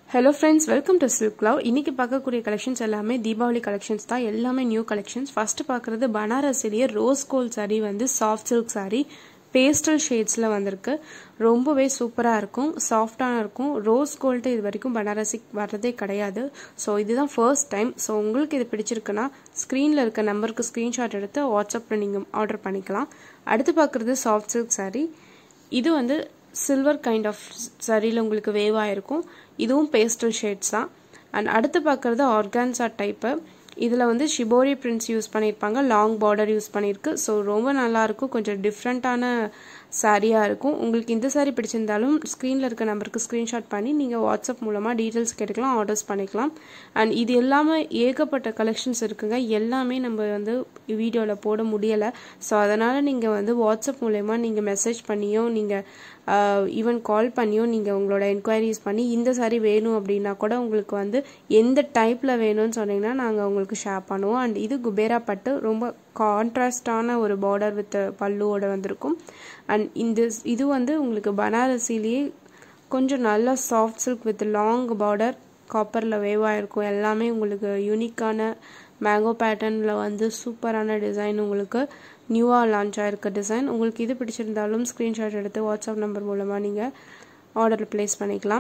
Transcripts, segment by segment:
hello friends welcome to silk love இன்னைக்கு பார்க்கக்கூடிய collections எல்லாமே தீபாவளி கலெக்ஷன்ஸ் தான் எல்லாமே நியூ கலெக்ஷன்ஸ் ஃபர்ஸ்ட் பார்க்குறது பனாரசிலேயே ரோஸ் கோல்ட் saree வந்து சாஃப்ட் சில்க் saree பேஸ்டல் ஷேட்ஸில் வந்திருக்கு ரொம்பவே சூப்பராக இருக்கும் சாஃப்டாக இருக்கும் ரோஸ் கோல்டு இது வரைக்கும் பனாரசி வர்றதே கிடையாது ஸோ இதுதான் ஃபர்ஸ்ட் டைம் ஸோ உங்களுக்கு இது பிடிச்சிருக்குன்னா ஸ்க்ரீனில் இருக்க நம்பருக்கு ஸ்க்ரீன்ஷாட் எடுத்து வாட்ஸ்அப்பில் நீங்கள் ஆர்டர் பண்ணிக்கலாம் அடுத்து பார்க்குறது சாஃப்ட் சில்க் saree இது வந்து சில்வர் கைண்ட் ஆஃப் சரியில் உங்களுக்கு வேவ் ஆயிருக்கும் இதுவும் பேஸ்டல் ஷேட்ஸ் தான் அண்ட் அடுத்து பார்க்குறது ஆர்கான்சா டைப்பு இதில் வந்து ஷிபோரி பிரிண்ட்ஸ் யூஸ் பண்ணியிருப்பாங்க லாங் பார்டர் யூஸ் பண்ணியிருக்கு ஸோ ரொம்ப நல்லாயிருக்கும் கொஞ்சம் டிஃப்ரெண்ட்டான சாரியாக இருக்கும் உங்களுக்கு இந்த சாரீ பிடிச்சிருந்தாலும் ஸ்க்ரீனில் இருக்க நம்பருக்கு ஸ்க்ரீன்ஷாட் பண்ணி நீங்கள் வாட்ஸ்அப் மூலமாக டீட்டெயில்ஸ் கேட்டுக்கலாம் ஆர்டர்ஸ் பண்ணிக்கலாம் அண்ட் இது எல்லாமே ஏகப்பட்ட கலெக்ஷன்ஸ் இருக்குங்க எல்லாமே நம்ம வந்து வீடியோவில் போட முடியலை ஸோ அதனால் நீங்கள் வந்து வாட்ஸ்அப் மூலயமா நீங்கள் மெசேஜ் பண்ணியோ நீங்கள் ஈவன் கால் பண்ணியோ நீங்கள் உங்களோட என்கொயரிஸ் பண்ணி இந்த சாரீ வேணும் அப்படின்னா கூட உங்களுக்கு வந்து எந்த டைப்பில் வேணும்னு சொன்னீங்கன்னா நாங்கள் உங்களுக்கு ஷேர் பண்ணுவோம் அண்ட் இது குபேரா பட்டு ரொம்ப கான்ட்ராஸ்டான ஒரு பார்டர் வித் பல்லுவோட வந்திருக்கும் அண்ட் இந்த இது வந்து உங்களுக்கு பனாரசிலேயே கொஞ்சம் நல்ல soft silk with long border காப்பரில் வேவாக இருக்கும் எல்லாமே உங்களுக்கு யூனிக்கான மேங்கோ பேட்டர்னில் வந்து சூப்பரான டிசைன் உங்களுக்கு நியூவாக லான்ச் ஆகிருக்க டிசைன் உங்களுக்கு இது பிடிச்சிருந்தாலும் ஸ்க்ரீன்ஷாட் எடுத்து வாட்ஸ்அப் நம்பர் மூலமாக நீங்கள் ஆர்டர் ப்ளேஸ் பண்ணிக்கலாம்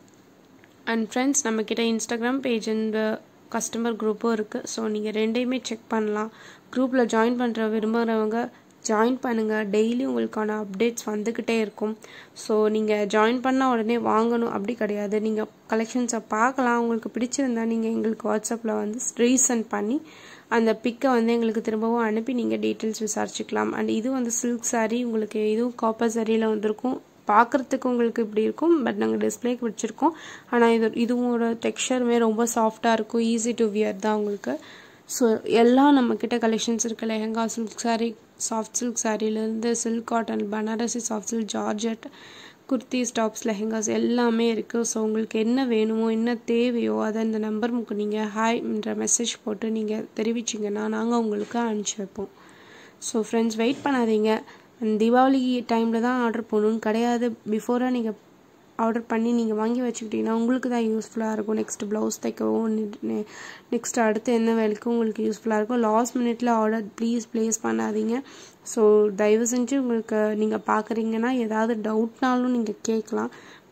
அண்ட் ஃப்ரெண்ட்ஸ் நம்மக்கிட்ட இன்ஸ்டாகிராம் பேஜ் இந்த கஸ்டமர் குரூப்பும் இருக்குது ஸோ நீங்கள் ரெண்டையுமே செக் பண்ணலாம் குரூப்பில் ஜாயின் பண்ணுற விரும்புகிறவங்க ஜாயின் பண்ணுங்கள் டெய்லி உங்களுக்கான அப்டேட்ஸ் வந்துக்கிட்டே இருக்கும் ஸோ நீங்கள் ஜாயின் பண்ணால் உடனே வாங்கணும் அப்படி கிடையாது நீங்கள் கலெக்ஷன்ஸை பார்க்கலாம் உங்களுக்கு பிடிச்சிருந்தா நீங்கள் எங்களுக்கு வாட்ஸ்அப்பில் வந்து ரீசென்ட் பண்ணி அந்த பிக்கை வந்து எங்களுக்கு திரும்பவும் அனுப்பி நீங்கள் டீட்டெயில்ஸ் விசாரிச்சுக்கலாம் அண்ட் இது வந்து சில்க் சாரீ உங்களுக்கு இதுவும் காப்பர் சாரியில் வந்திருக்கும் பார்க்குறதுக்கு உங்களுக்கு இப்படி இருக்கும் பட் நாங்கள் டிஸ்பிளேக்கு வச்சுருக்கோம் ஆனால் இது இதுவோட டெக்ஸ்சருமே ரொம்ப சாஃப்டாக இருக்கும் ஈஸி டு வியர் தான் உங்களுக்கு ஸோ எல்லாம் நம்மக்கிட்ட கலெக்ஷன்ஸ் இருக்குது lehenga silk saree soft silk சாரீலேருந்து silk cotton Banarasi soft silk georgette kurtis tops lehengas எல்லாமே இருக்குது ஸோ உங்களுக்கு என்ன வேணுமோ என்ன தேவையோ அதை இந்த நம்பருக்கு நீங்கள் ஹாய்ன்ற மெசேஜ் போட்டு நீங்கள் தெரிவிச்சிங்கன்னா நாங்கள் உங்களுக்கு அனுப்பிச்சி வைப்போம் ஸோ ஃப்ரெண்ட்ஸ் வெயிட் பண்ணாதீங்க தீபாவளி டைமில் தான் ஆர்டர் பண்ணணும்னு கிடையாது பிஃபோராக நீங்கள் ஆர்டர் பண்ணி நீங்கள் வாங்கி வச்சுக்கிட்டிங்கன்னா உங்களுக்கு தான் யூஸ்ஃபுல்லாக இருக்கும் நெக்ஸ்ட் ப்ளவுஸ் தைக்கவும் நெக்ஸ்ட் அடுத்து என்ன வேலைக்கும் உங்களுக்கு யூஸ்ஃபுல்லாக இருக்கும் லாஸ்ட் மினிட்ல ஆர்டர் ப்ளீஸ் ப்ளேஸ் பண்ணாதீங்க ஸோ தயவு செஞ்சு உங்களுக்கு நீங்கள் பார்க்குறீங்கன்னா ஏதாவது டவுட்னாலும் நீங்கள் கேட்கலாம்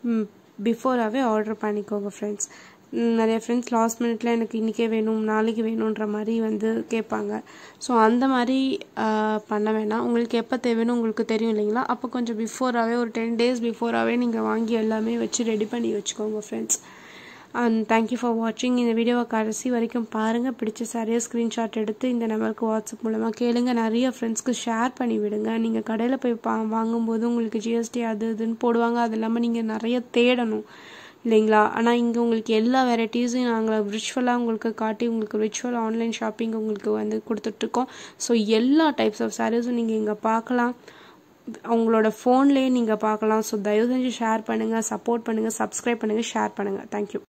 பிஃபோராகவே ஆர்டர் பண்ணிக்கோங்க ஃப்ரெண்ட்ஸ் நிறைய ஃப்ரெண்ட்ஸ் லாஸ்ட் மினிட்ல எனக்கு இன்றைக்கே வேணும் நாளைக்கு வேணுன்ற மாதிரி வந்து கேட்பாங்க ஸோ அந்த மாதிரி பண்ண வேணாம் உங்களுக்கு எப்போ தேவைன்னு உங்களுக்கு தெரியும் இல்லைங்களா அப்போ கொஞ்சம் பிஃபோராகவே ஒரு டென் டேஸ் பிஃபோராகவே நீங்கள் வாங்கி எல்லாமே வச்சு ரெடி பண்ணி வச்சுக்கோங்க ஃப்ரெண்ட்ஸ் அண்ட் தேங்க்யூ ஃபார் வாட்சிங் இந்த வீடியோவை கடைசி வரைக்கும் பாருங்கள் பிடிச்ச சாரியை ஸ்க்ரீன்ஷாட் எடுத்து இந்த நம்பருக்கு வாட்ஸ்அப் மூலமாக கேளுங்க நிறைய ஃப்ரெண்ட்ஸ்க்கு ஷேர் பண்ணி விடுங்க நீங்கள் கடையில் போய் பா வாங்கும்போது உங்களுக்கு ஜிஎஸ்டி அது இதுன்னு போடுவாங்க அது இல்லாமல் நீங்கள் நிறைய தேடணும் இல்லைங்களா ஆனால் இங்கே உங்களுக்கு எல்லா வெரைட்டிஸையும் நாங்கள் விர்ச்சுவலாக உங்களுக்கு காட்டி உங்களுக்கு விர்ச்சுவல் ஆன்லைன் ஷாப்பிங் உங்களுக்கு வந்து கொடுத்துட்ருக்கோம் ஸோ எல்லா டைப்ஸ் ஆஃப் சாரீஸும் நீங்கள் இங்கே பார்க்கலாம் அவங்களோட ஃபோன்லேயே நீங்கள் பார்க்கலாம் ஸோ தயவு செஞ்சு ஷேர் பண்ணுங்கள் சப்போர்ட் பண்ணுங்கள் சப்ஸ்கிரைப் பண்ணுங்கள் ஷேர் பண்ணுங்கள் தேங்க்யூ